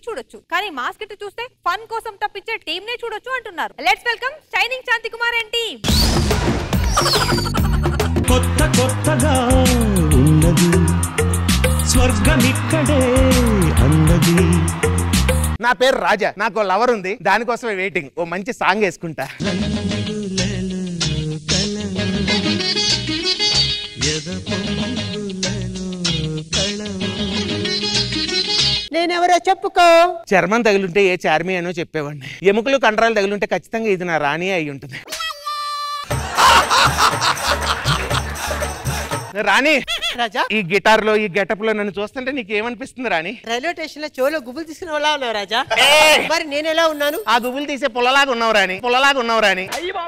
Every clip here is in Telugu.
చూడొచ్చు కానీ మాస్క్ ఇట్ చూస్తే ఫన్ కోసం తప్పించే టీమ్ నే చూడొచ్చు అంటున్నారు let's welcome shining Shanti Kumar and team కొత్త కొత్తగా ఉన్నది స్వర్గమిక్కడే అన్నది నా పేరు రాజా నాకు లవర్ ఉంది దానికోసమే వెయిటింగ్ ఓ మంచి సాంగ్ వేసుకుంటా నేనెవరో చెప్పుకో చర్మం తగులుంటే ఏ చార్మి అనో చెప్పేవాడిని ఎముకలు కండరాలు తగులుంటే ఖచ్చితంగా ఇది నా రాణి అయి ఉంటుంది రాణి రాజా ఈ గిటార్ లో ఈ గెటప్ లో నన్ను చూస్తుంటే నీకు ఏమనిపిస్తుంది రాణి రైల్వే స్టేషన్ లో చెవులో గుబులు తీసుకుని వాళ్ళ ఉన్నావు రాజా మరి నేను ఎలా ఉన్నాను ఆ గుబులు తీసే పుల్లలాగా ఉన్నావు రాని పుల్లలాగా ఉన్నావు రాని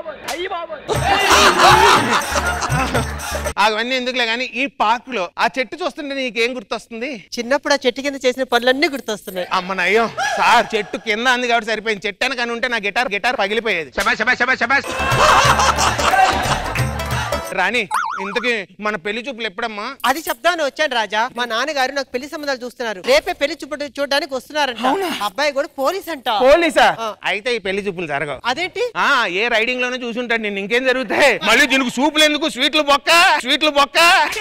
అవన్నీ ఎందుకులే కానీ ఈ పార్క్ లో ఆ చెట్టు చూస్తుంటే నీకేం గుర్తొస్తుంది చిన్నప్పుడు ఆ చెట్టు కింద చేసిన పనులన్నీ గుర్తొస్తున్నాయి అమ్మ నయ్యో సార్ చెట్టు కింద అంది కాబట్టి సరిపోయింది చెట్టు అని కానీ ఉంటే నా గిటార్ గిటార్ పగిలిపోయేది శబాష్, శబాష్, శబాష్, శబాష్. రాణి ఇంతకీ మన పెళ్లి చూపులు ఎప్పుడమ్మా అది చెప్దామని వచ్చాను రాజా మా నాన్నగారు నాకు పెళ్లి సంబంధాలు చూస్తున్నారు రేపే పెళ్లి చూపు చూడడానికి వస్తున్నారంట అబ్బాయి కూడా పోలీస్ అంట పోలీసా ఆ. అయితే ఈ పెళ్లి చూపులు జరగవు అదేంటి ఆ ఏ రైడింగ్ లోనే చూసుంటాడు నేను ఇంకేం జరుగుతాయి మళ్ళీ దీనికి సూపులు ఎందుకు స్వీట్లు బొక్క స్వీట్లు బొక్క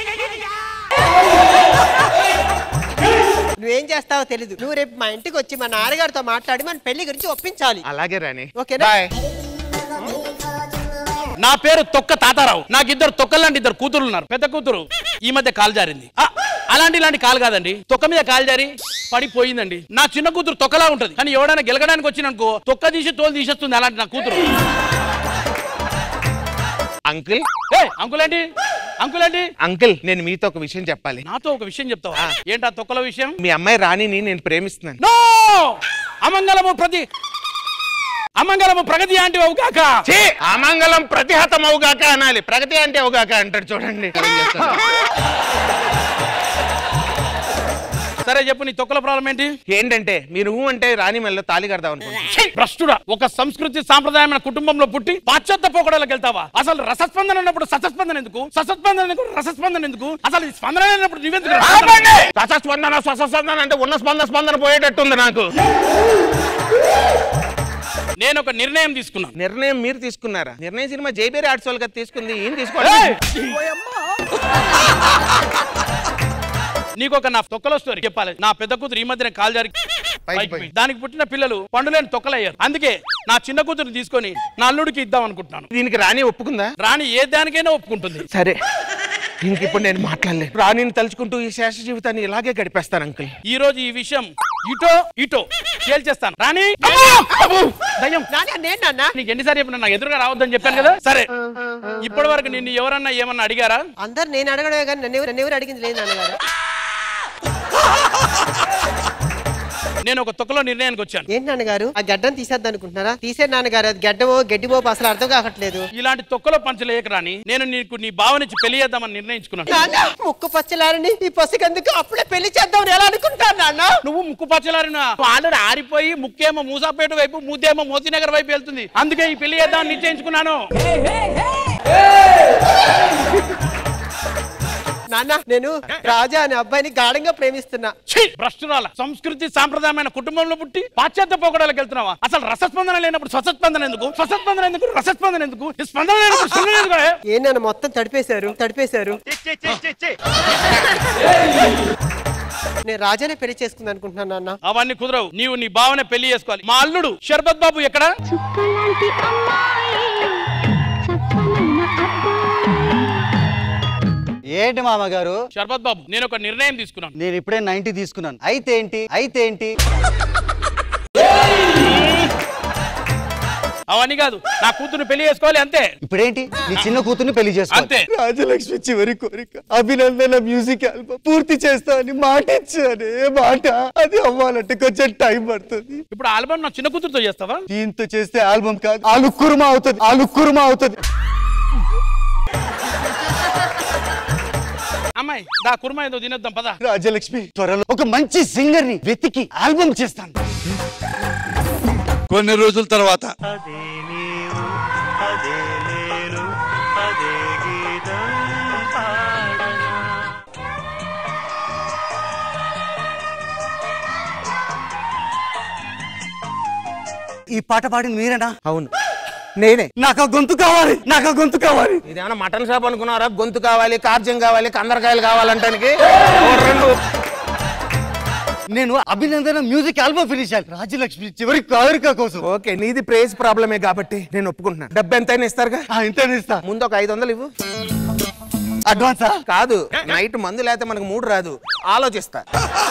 నువ్వేం చేస్తావో తెలీదు నువ్వు రేపు మా ఇంటికి వచ్చి మా నాన్నగారితో మాట్లాడి మన పెళ్లి గురించి ఒప్పించాలి అలాగే రాని ఓకేనా? బాయ్ నా పేరు తొక్క తాతారావు నాకు ఇద్దరు తొక్కలాంటి ఇద్దరు కూతురు ఉన్నారు పెద్ద కూతురు ఈ మధ్య కాలు జారింది ఆ, అలాంటి ఇలాంటి కాలు కాదండి తొక్క మీద కాలు జారి పడిపోయిందండి నా చిన్న కూతురు తొక్కలా ఉంటది కానీ ఎవడైనా గెలగడానికి వచ్చిననుకో తొక్క తీసి తోలు తీసేస్తుంది అలాంటి నా కూతురు అంకుల్ ఏ అంకుల్ ఏంటి అంకుల్ ఏంటి అంకుల్ నేను మీతో ఒక విషయం చెప్పాలి నాతో ఒక విషయం చెప్తావా ఏంటా తొక్కల విషయం మీ అమ్మాయి రాణిని నేను ప్రేమిస్తున్నాను నో అమంగళము ప్రతి అమంగళము ప్రగతి ఆంటీ అవు కాక ఛీ! అమంగళం ప్రతిహతం అవుగాక అనాలి ప్రగతి అంటే అవుగాక అంటాడు చూడండి ఏం చేస్తాడు? సరే చెప్పు నీ తొక్కల ప్రాబ్లం ఏంటి ఏంటంటే మీరు ఊ అంటే రాణి మెల్ల తాళి కడదాం అనుకుంటున్నాను ఛీ! భ్రష్టుడా ఒక సంస్కృతి సాంప్రదాయమైన కుటుంబంలో పుట్టి పాశ్చాత్య పోకడలకు వెళ్తావా అసలు రసస్పందన ఉన్నప్పుడు ససస్పందన ఎందుకు ససస్పందన ఎందుకు రసస్పందన ఎందుకు అసలు ఈ స్పందన లేనప్పుడు నువ్వెందుకు ఆపండి! స్వసస్పందన స్వసస్పందన అంటే ఉన్న స్పందన స్పందన పోయేటట్టుంది నాకు నేను ఒక నిర్ణయం తీసుకున్నాను నిర్ణయం మీరు తీసుకున్నారా నిర్ణయం సినిమా జైబేరి ఆర్ట్స్ వాళ్ళు కదా తీసుకుంది ఏం తీసుకోండి ఏయ్! నీకు ఒక నా తొక్కల స్టోరీ చెప్పాలి నా పెద్ద కూతురు ఈ మధ్యన కాలు జారి పైకి పోయింది. దానికి పుట్టిన పిల్లలు పండులేని తొక్కలయ్యారు అందుకే నా చిన్న కూతురు తీసుకొని నా అల్లుడికి ఇద్దాం అనుకుంటున్నాను దీనికి రాణి ఒప్పుకుందా రాణి ఏ దానికైనా ఒప్పుకుంటుంది సరే ఇంక ఇప్పుడు నేను మాట్లాడలేదు రాణిని తలుచుకుంటూ ఈ శేష జీవితాన్ని ఇలాగే గడిపేస్తాను అంకుల్ ఈ రోజు ఈ విషయం ఇటో ఇటో తేల్చేస్తాను రాణి దయ్యం నాన్న నేను నాన్న నీకు ఎన్నిసార్లు చెప్పినా నాకు ఎదురుగా రావద్దని చెప్పాను కదా సరే ఇప్పటి వరకు నిన్ను ఎవరన్నా ఏమన్నా అడిగారా అందరు నేను అడగడమే కానీ నన్ను ఎవరు- నన్ను ఎవరు అడిగింది లేదు నాన్నగారు నేను ఒక తొక్కలో నిర్ణయానికి వచ్చాను ఏంటి నాన్నగారు ఆ గడ్డం తీసేద్దాం అనుకుంటున్నారా తీసే నాన్నగారు అది గడ్డమో గడ్డిపోపు అసలు అర్థం కావట్లేదు ఇలాంటి తొక్కలో పంచలేక రాని నేను నీకు నీ భావనిచ్చి పెళ్లి చేద్దామని నిర్ణయించుకున్నాను నాన్న ముక్కు పచ్చలారని ఈ పసికందుకు అప్పుడే పెళ్లి చేద్దామని ఎలా అనుకుంటాను నాన్న నువ్వు ముక్కు పచ్చలారిన ఆల్రెడీ ఆరిపోయి ముక్కేమో మూసాపేట వైపు మూతేమో మోతీనగర్ వైపు వెళ్తుంది అందుకే ఈ పెళ్లి చేద్దామని నిశ్చయించుకున్నాను నాన్న నేను రాజా అనే అబ్బాయిని గాఢంగా ప్రేమిస్తున్నా ఛీ! భ్రష్టురాల సంస్కృతి సాంప్రదాయమైన కుటుంబంలో పుట్టి పాశ్చాత్య పోకడాలకు వెళ్తున్నావా అసలు రసస్పందన లేనప్పుడు స్వసస్పందన ఎందుకు స్వసస్పందన ఎందుకు రసస్పందన ఎందుకు ఈ స్పందన లేనప్పుడు స్పందన ఎందుకు ఏ నన్ను మొత్తం తడిపేశారు తడిపేశారు నేను రాజానే పెళ్లి చేసుకుందాం అనుకుంటున్నాను నాన్న అవన్నీ కుదరవు నీవు నీ భావన పెళ్లి చేసుకోవాలి మా అల్లుడు షర్బత్ బాబు ఎక్కడ చుక్కలాంటి అమ్మాయి చక్కనైన అబ్బాయి ఏంటి మామగారు షర్బత్ బాబు నేను ఒక నిర్ణయం తీసుకున్నాను నేను ఇప్పుడే నైన్టీ తీసుకున్నాను అయితే ఏంటి అయితే ఏంటి అవన్నీ కాదు నా కూతురు పెళ్లి చేసుకోవాలి అంతే ఇప్పుడేంటి నీ చిన్న కూతుర్ని పెళ్లి చేసుకో అంతే రాజలక్ష్మి చివరి కోరిక అభినందన మ్యూజిక్ ఆల్బమ్ పూర్తి చేస్తా అని మాట ఇచ్చానే మాట అది అవ్వాలంటే కొంచెం టైం పడుతుంది ఇప్పుడు ఆల్బమ్ నా చిన్న కూతురుతో చేస్తావా దీంతో చేస్తే ఆల్బమ్ కాదు ఆలు కుర్మా అవుతుంది ఆలు కుర్మా అవుతుంది అమ్మాయి దా కుర్మా ఏదో తినేద్దాం పదా రాజలక్ష్మి త్వరలో ఒక మంచి సింగర్ ని వెతికి ఆల్బమ్ చేస్తాను కొన్ని రోజుల తర్వాత ఈ పాట పాడింది మీరేనా అవును నేనే నాకు ఆ గొంతు కావాలి నాకు ఆ గొంతు కావాలి ఇదేమన్నా మటన్ షాప్ అనుకున్నారా గొంతు కావాలి కార్జ్యం కావాలి కందరకాయలు కావాలంటానికి ఓ రెండు నేను అభినందన మ్యూజిక్ ఆల్బమ్ ఫినిష్ చేయాలి రాజలక్ష్మి చివరి కారుక కోసం ఓకే నీది ప్రేజ్ ప్రాబ్లమే కాబట్టి నేను ఒప్పుకుంటున్నాను డబ్బు ఎంతైనా ఇస్తారుగా ఆ, ఇంత ఇస్తా ముందు ఒక ఐదు వందలు ఇవ్వు అడ్వాన్సా కాదు నైట్ మందు లేకపోతే మనకు మూడు రాదు ఆలోచిస్తా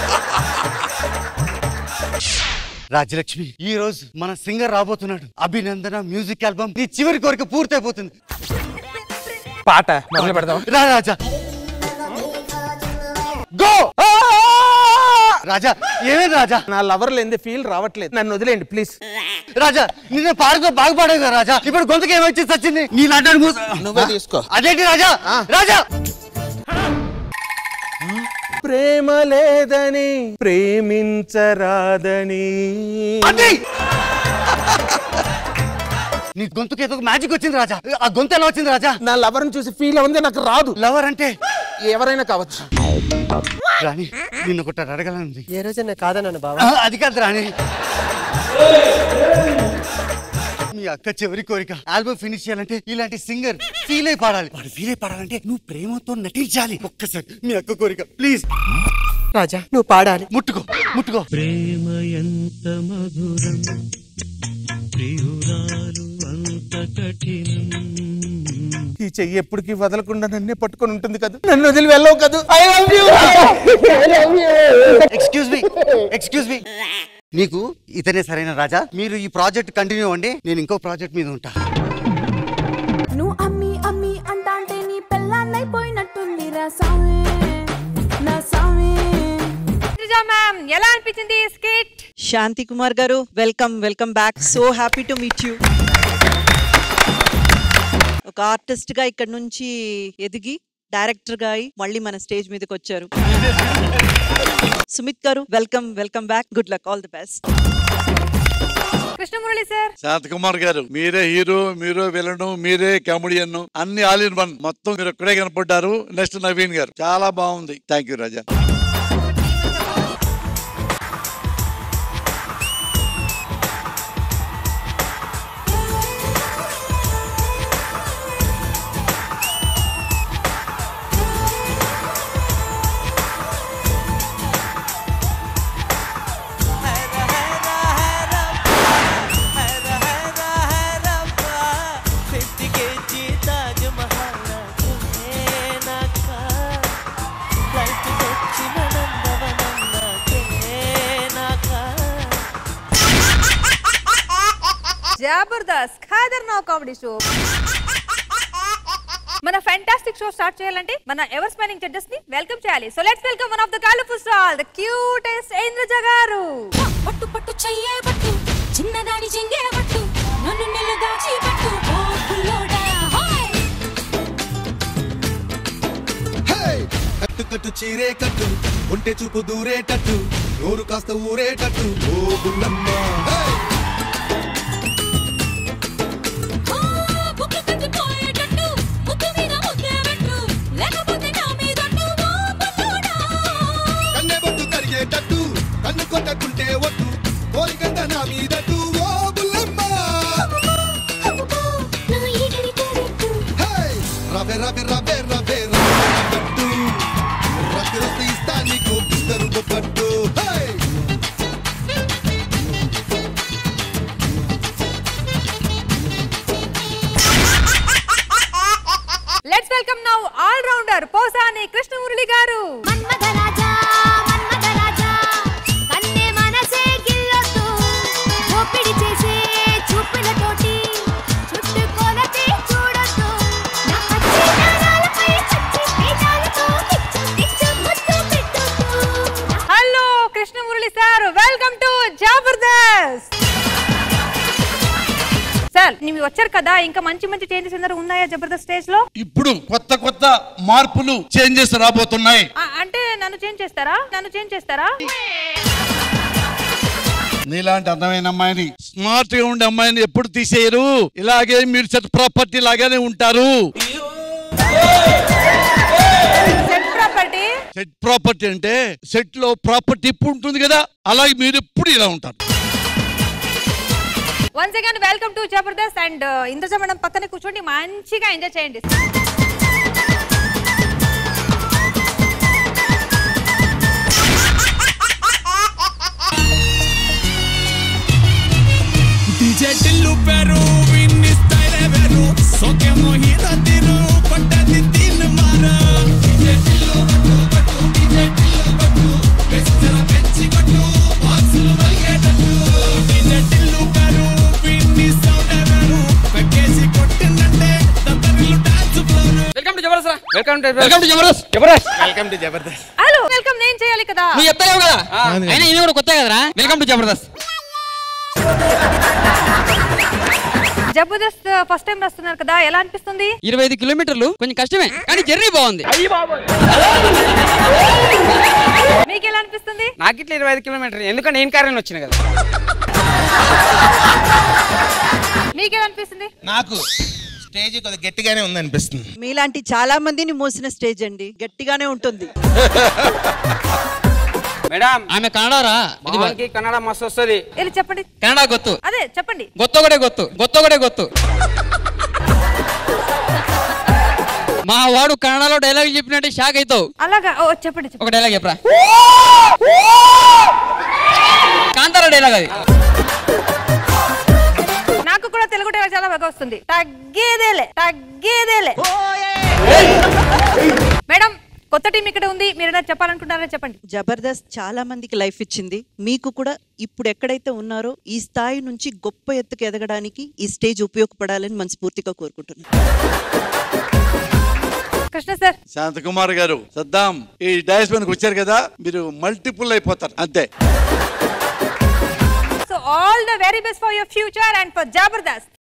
రాజలక్ష్మి ఈ రోజు మన సింగర్ రాబోతున్నాడు అభినందన మ్యూజిక్ ఆల్బమ్ నీ చివరి కోరిక పూర్తయిపోతుంది పాట మొదలు పెడదాం రా రాజా గో రాజా ఏమేం రాజా నా లవర్ లేని ఫీల్ రావట్లేదు నన్ను వదిలేండి ప్లీజ్ రాజా నిన్న పాడుకో బాగా పాడావు కదా రాజా ఇప్పుడు గొంతుకు ఏమొచ్చి వచ్చింది నీ లాంటి మూస నువ్వే తీసుకో అదేంటి రాజా రాజా ప్రేమ లేదని ప్రేమించరాదని అది! నీ గొంతుకు ఏదో మ్యాజిక్ వచ్చింది రాజా ఆ గొంతు ఎలా వచ్చింది రాజా నా లవర్ని చూసి ఫీల్ ఉంది నాకు రాదు లవర్ అంటే ఎవరైనా కావచ్చు రాణి నిన్ను ఒకటి అడగాలని ఏ రోజైనా కాదన్నాను బావా ఆ, అది కాదు రాణి మీ అక్క చివరి కోరిక ఆల్బమ్ ఫినిష్ చేయాలంటే ఇలాంటి సింగర్ ఫీల్ అయి పాడాలి వాడు ఫీల్ అయి పాడాలంటే నువ్వు ప్రేమతో నటించాలి ఒక్కసారి మీ అక్క కోరిక ప్లీజ్ రాజా నువ్వు పాడాలి ముట్టుకో ముట్టుకో ప్రేమ ఎంత మధురం ప్రియురాలు అంత కఠినం ఈ చెయ్యి ఎప్పటికీ వదలకుండా నన్నే పట్టుకొని ఉంటుంది కదా నన్ను వదిలి వెళ్ళవు కదా I love you excuse me excuse me నీకు ఇతనే సరైన రాజా మీరు ఈ ప్రాజెక్ట్ కంటిన్యూ అవ్వండి నేను ఇంకో ప్రాజెక్ట్ మీద ఉంటా నువ్వు అమ్మి అమ్మి అంటాంటే నీ పెళ్ళాన్నైపోయినట్టుంది రా సామే నా సామే మ్యామ్ ఎలా అనిపించింది skit Shanti Kumar garu welcome welcome back so happy to meet you ఒక ఆర్టిస్ట్ గా ఇక్కడ నుంచి ఎదిగి డైరెక్టర్ గా అయి మళ్ళీ మన స్టేజ్ మీదకి వచ్చారు Sumit garu welcome welcome back good luck all the best Krishnamurali sir Shantakumar garu మీరే హీరో మీరే విలను మీరే కామెడియన్ అన్ని ఆల్ ఇన్ వన్ మొత్తం మీరు ఒక్కడే కనపడ్డారు నెక్స్ట్ నవీన్ గారు చాలా బాగుంది thank you Raja Jabardasth Khader no comedy show మన ఫ్యాంటాస్టిక్ షో స్టార్ట్ చేయాలంటే మన ఎవర్ స్మైలింగ్ జడ్జెస్ ని వెల్కమ్ చేయాలి so let's welcome one of the colourful stall the cutest Indraja garu పట్టు పట్టు చెయ్యే పట్టు చిన్నదాని చెంగే పట్టు నన్ను నెల దాచి పట్టు ఓ పుల్లోడా హాయ్ కట్టు కట్టు చీరే కట్టు ఒంటె చూపు దూరేటట్టు నోరు కాస్త ఊరేటట్టు ఓ గుల్లమ్మ ఆ, బుక్కు కట్టిపోయేటట్టు, ముక్కు మీద ముద్దే పెట్టు, లేకపోతే నా మీదొట్టు, ఓ పుల్లోడా. కన్నె బొట్టు కరిగేటట్టు కన్ను కొట్టకుంటే ఒట్టు కోరికంత నా మీదట్టు ఓ గుల్లమ్మ అబ్బో, నా ఈగడి కోరెట్టు. హే! రవె రవె రవె రవె రవెట్టు రక్తి రక్తి ఇస్తా నీకు ఇద్దరు పట్టు హే! Let's welcome now all rounder Posani Krishnamurali garu Manmatharaja, Manmatharaja, కన్నె మనసే గిల్లొద్దు, దోపిడి చేసే చూపులతోటి, చుట్టుకొలతే చూడొద్దు. నా పచ్చి నాణాలపై చచ్చి పేదాలతో కిచ్చు కిచ్చు ముద్దు పెట్టొద్దు. Hello Krishnamurali sir welcome to Jabardasth sir ನೀವು వచ్చారు కదా ఇంకా మంచి మంచి చేంజెస్ ఏమైనా ఉన్నాయా జబర్దస్త్ స్టేజ్ లో ఇప్పుడు కొత్త కొత్త మార్పులు చేంజెస్ రాబోతున్నాయి ఆ, అంటే నన్ను చేంజ్ చేస్తారా నన్ను చేంజ్ చేస్తారా నీలాంటి అందమైన అమ్మాయిని స్మార్ట్ గా ఉండే అమ్మాయిని ఎప్పుడు తీసేయరు ఇలాగే మీరు సెట్ ప్రాపర్టీ లాగానే ఉంటారు సెట్ ప్రాపర్టీ సెట్ ప్రాపర్టీ అంటే సెట్ లో ప్రాపర్టీ ఇప్పుడు ఉంటుంది కదా అలాగే మీరు ఎప్పుడు ఇలా ఉంటారు once again welcome to Jabardasth and Indraja madam పక్కన కూర్చోండి మంచిగా ఎంజాయ్ చేయండి DJ ಟಿಲ್ಲು ಪೆರು ವಿನ್ನಿ ಸ್ಟೈಲ್ ಬೇರು ಸೋಕೆ ಮೋಹಿತ ತಿರು ಪಟ್ಟದಿ ತಿನ್ ಮಾರ DJ ಟಿಲ್ಲು ಬಟ್ಟು ಬಟ್ಟು DJ ಟಿಲ್ಲು ಬಟ್ಟು ಬೆಚ್ಚರ ಬೆಚ್ಚಿ ಕೊಟ್ಟು ಬಾಕ್ಸುಲು ಮಲ್ಗೆಟಟ್ಟು DJ ಟಿಲ್ಲು ಪೆರು ವಿನ್ನಿ ಸೌಂಡ್ ಬೇರು ಪೆಕ್ಕೇಸಿ ಕೊಟ್ಟಿನಂತೆ ತತ್ತರಿಲು dance floor welcome to Jabardasth welcome to welcome to Jabardasth Jabardasth welcome to Jabardasth hello welcome నేను చేయాలి కదా నువ్వు చెప్తావు కదా అయినా ఈయన కూడా కొత్త కదరా welcome to Jabardasth Jabardasth first time వస్తున్నారు కదా ఎలా అనిపిస్తుంది ఇరవై ఐదు కిలోమీటర్లు కొంచెం కష్టమే కానీ జర్నీ బాగుంది మీకు ఎలా అనిపిస్తుంది నాకు ఇట్లా ఇరవై ఐదు కిలోమీటర్ ఎందుకంటే నేను కారణం వచ్చిన కదా మీకు ఎలా అనిపిస్తుంది నాకు స్టేజ్ కొద్దిగా గట్టిగానే ఉంది అనిపిస్తుంది మీలాంటి చాలా మందిని మోసిన స్టేజ్ అండి గట్టిగానే ఉంటుంది మేడం ఆమె కన్నడరా భావన్కి కన్నడ మస్తు వస్తుంది వెళ్ళి చెప్పండి కన్నడ ಗೊತ್ತು అదే చెప్పండి ಗೊತ್ತೊಗಡೆ ಗೊತ್ತು ಗೊತ್ತೊಗಡೆ ಗೊತ್ತು మా వాడు కన్నడలో డైలాగ్ చెప్పినట్టే షాక్ అవుతావు అలాగా ఓ చెప్పండి చెప్పండి ఒక డైలాగ్ చెప్పరా కాంతార డైలాగ్ అది నాకు కూడా తెలుగు డైలాగ్ చాలా బాగా వస్తుంది తగ్గేదేలే తగ్గేదేలే మేడం కొత్త టీం ఇక్కడ ఉంది మీరు ఏదైనా చెప్పాలనుకుంటారా చెప్పండి జబర్దస్త్ చాలా మందికి లైఫ్ ఇచ్చింది మీకు కూడా ఇప్పుడు ఎక్కడైతే ఉన్నారో ఈ స్థాయి నుంచి గొప్ప ఎత్తుకు ఎదగడానికి ఈ స్టేజ్ ఉపయోగపడాలని మనస్ఫూర్తిగా కోరుకుంటున్నాను కృష్ణ సార్ శాంతకుమార్ గారు సద్దాం ఈ డయాస్ పైనకి వచ్చారు కదా మీరు మల్టిపుల్ అయిపోతారు అంతే so all the very best for your future and for Jabardasth